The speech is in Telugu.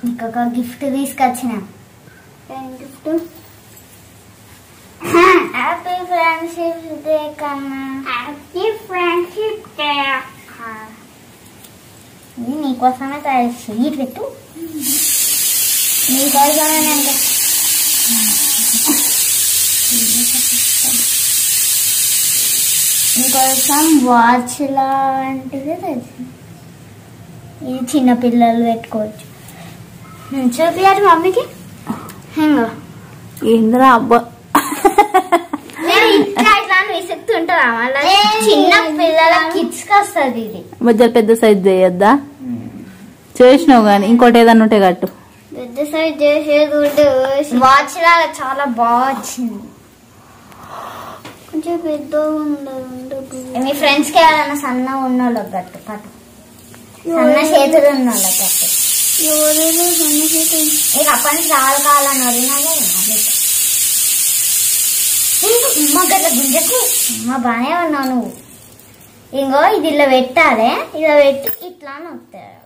ఇంకొక గిఫ్ట్ తీసుకొచ్చిన ఏం గిఫ్ట్ హ్యాపీ ఫ్రెండ్షిప్ డే కన్నా హ్యాపీ ఫ్రెండ్షిప్ డే ఇది నీకోసమే తయారు స్వీట్ పెట్టు నీకోసమే నేను నీకోసం వాచ్ లాంటిది తెచ్చి ఇది చిన్న పిల్లలు పెట్టుకోవచ్చు చూపించారు మమ్మీకి హెంగో ఏంద్రా అబ్బా నేను ఇట్లా ఇట్లా అని విసుగుతుంటారా మళ్ళీ చిన్న పిల్లల కిడ్స్ కి వస్తుంది ఇది మధ్య పెద్ద సైజ్ చేయొద్దా చేసినావు కానీ ఇంకోటి ఏదన్నా ఉంటే కట్టు పెద్ద సైజ్ చేసేది ఉంటే వాచ్ లాగా చాలా బాగా వచ్చింది కొంచెం పెద్దగా ఉండదు మీ ఫ్రెండ్స్ కి ఎవరైనా సన్న ఉన్న వాళ్ళకి గట్టు పట్టు సన్న చేతులు ఉన్న వాళ్ళకి గట్టు ఎవరైనా సన్న చేతి ఇక అప్పటి నుంచి రావాలి కావాలని వదిలినాగా అమ్మ గట్ల గుంజకు అమ్మ బానే ఉన్నావు నువ్వు ఇంకో ఇది ఇలా పెట్టాలి ఇలా పెట్టి ఇట్లా అని వస్తాడు